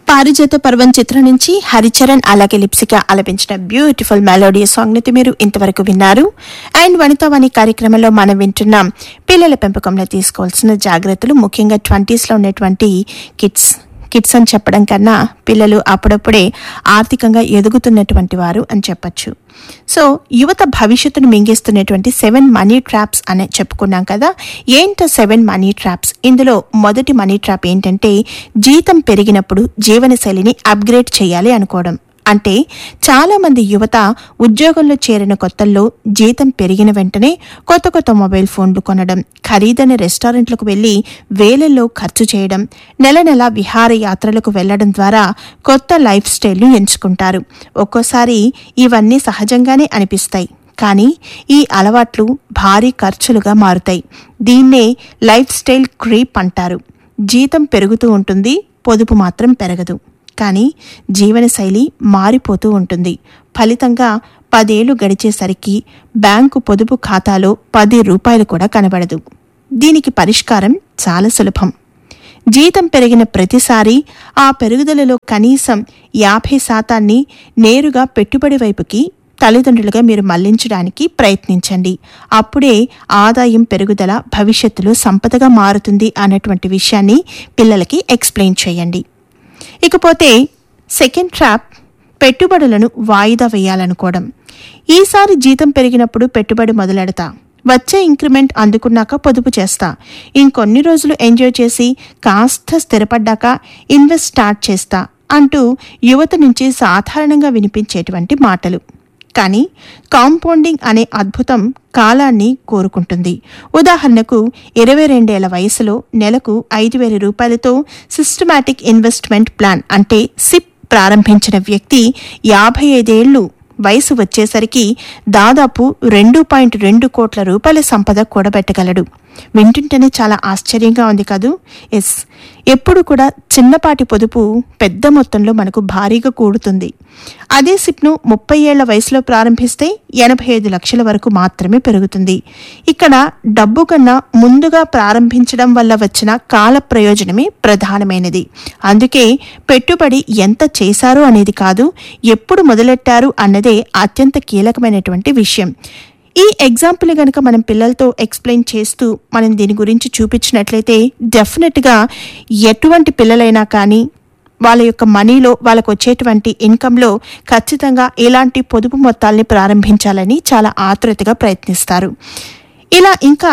పారిజాత పర్వం చిత్రం నుంచి హరిచరణ్ అలాగే లిప్సిక ఆలపించిన బ్యూటిఫుల్ మెలోడీ సాంగ్ ని మీరు ఇంతవరకు విన్నారు అండ్ వనితావాణి కార్యక్రమంలో మనం వింటున్నాం పిల్లల పెంపకంలో తీసుకోవాల్సిన జాగ్రత్తలు ముఖ్యంగా ట్వంటీస్ లో ఉన్నటువంటి కిడ్స్ కిడ్స్ అని చెప్పడం కన్నా పిల్లలు అప్పుడప్పుడే ఆర్థికంగా ఎదుగుతున్నటువంటి వారు అని చెప్పొచ్చు సో యువత భవిష్యత్తును మింగేస్తున్నటువంటి సెవెన్ మనీ ట్రాప్స్ అనే చెప్పుకున్నాం కదా ఏంటో సెవెన్ మనీ ట్రాప్స్ ఇందులో మొదటి మనీ ట్రాప్ ఏంటంటే జీతం పెరిగినప్పుడు జీవనశైలిని అప్గ్రేడ్ చేయాలి అనుకోవడం అంటే చాలా మంది యువత ఉద్యోగంలో చేరిన కొత్తల్లో జీతం పెరిగిన వెంటనే కొత్త కొత్త మొబైల్ ఫోన్లు కొనడం ఖరీదైన రెస్టారెంట్లకు వెళ్లి వేలల్లో ఖర్చు చేయడం నెల నెల విహారయాత్రలకు వెళ్లడం ద్వారా కొత్త లైఫ్ స్టైల్ను ఎంచుకుంటారు ఒక్కోసారి ఇవన్నీ సహజంగానే అనిపిస్తాయి కానీ ఈ అలవాట్లు భారీ ఖర్చులుగా మారుతాయి దీన్నే లైఫ్ స్టైల్ క్రీప్ అంటారు జీతం పెరుగుతూ ఉంటుంది పొదుపు మాత్రం పెరగదు కానీ జీవనశైలి మారిపోతూ ఉంటుంది ఫలితంగా పదేళ్లు గడిచేసరికి బ్యాంకు పొదుపు ఖాతాలో పది రూపాయలు కూడా కనబడదు దీనికి పరిష్కారం చాలా సులభం జీతం పెరిగిన ప్రతిసారి ఆ పెరుగుదలలో కనీసం యాభై శాతాన్ని నేరుగా పెట్టుబడి వైపుకి తల్లిదండ్రులుగా మీరు మళ్లించడానికి ప్రయత్నించండి అప్పుడే ఆదాయం పెరుగుదల భవిష్యత్తులో సంపదగా మారుతుంది అన్నటువంటి విషయాన్ని పిల్లలకి ఎక్స్ప్లెయిన్ చేయండి ఇకపోతే సెకండ్ ట్రాప్ పెట్టుబడులను వాయిదా వేయాలనుకోవడం ఈసారి జీతం పెరిగినప్పుడు పెట్టుబడి మొదలెడతా వచ్చే ఇంక్రిమెంట్ అందుకున్నాక పొదుపు చేస్తా ఇంకొన్ని రోజులు ఎంజాయ్ చేసి కాస్త స్థిరపడ్డాక ఇన్వెస్ట్ స్టార్ట్ చేస్తా అంటూ యువత నుంచి సాధారణంగా వినిపించేటువంటి మాటలు కానీ కాంపౌండింగ్ అనే అద్భుతం కాలాన్ని కోరుకుంటుంది ఉదాహరణకు ఇరవై రెండేళ్ల వయసులో నెలకు ఐదు వేల రూపాయలతో సిస్టమాటిక్ ఇన్వెస్ట్మెంట్ ప్లాన్ అంటే సిప్ ప్రారంభించిన వ్యక్తి యాభై ఐదేళ్లు వయసు వచ్చేసరికి దాదాపు రెండు పాయింట్ రెండు కోట్ల రూపాయల సంపద కూడబెట్టగలడు వింటుంటేనే చాలా ఆశ్చర్యంగా ఉంది కదూ ఎస్ ఎప్పుడు కూడా చిన్నపాటి పొదుపు పెద్ద మొత్తంలో మనకు భారీగా కూడుతుంది అదే సిప్ను ముప్పై ఏళ్ల వయసులో ప్రారంభిస్తే ఎనభై ఐదు లక్షల వరకు మాత్రమే పెరుగుతుంది ఇక్కడ డబ్బు కన్నా ముందుగా ప్రారంభించడం వల్ల వచ్చిన కాల ప్రయోజనమే ప్రధానమైనది అందుకే పెట్టుబడి ఎంత చేశారు అనేది కాదు ఎప్పుడు మొదలెట్టారు అన్నదే అత్యంత కీలకమైనటువంటి విషయం ఈ ఎగ్జాంపుల్ గనక మనం పిల్లలతో ఎక్స్ప్లెయిన్ చేస్తూ మనం దీని గురించి చూపించినట్లయితే డెఫినెట్గా ఎటువంటి పిల్లలైనా కానీ వాళ్ళ యొక్క మనీలో వాళ్ళకు వచ్చేటువంటి ఇన్కంలో ఖచ్చితంగా ఇలాంటి పొదుపు మొత్తాల్ని ప్రారంభించాలని చాలా ఆతృతగా ప్రయత్నిస్తారు ఇలా ఇంకా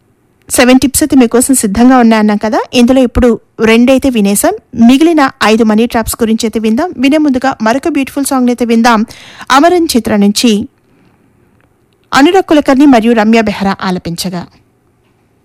సెవెన్ టిప్స్ అయితే మీకోసం సిద్ధంగా ఉన్నాయన్నాం కదా ఇందులో ఇప్పుడు రెండైతే వినేసాం మిగిలిన ఐదు మనీ ట్రాప్స్ గురించి అయితే విందాం వినే ముందుగా మరొక బ్యూటిఫుల్ సాంగ్ అయితే విందాం అమరన్ చిత్రం నుంచి అనురగ్ కులకర్ణి మరియు రమ్య బెహ్రా ఆలపించగా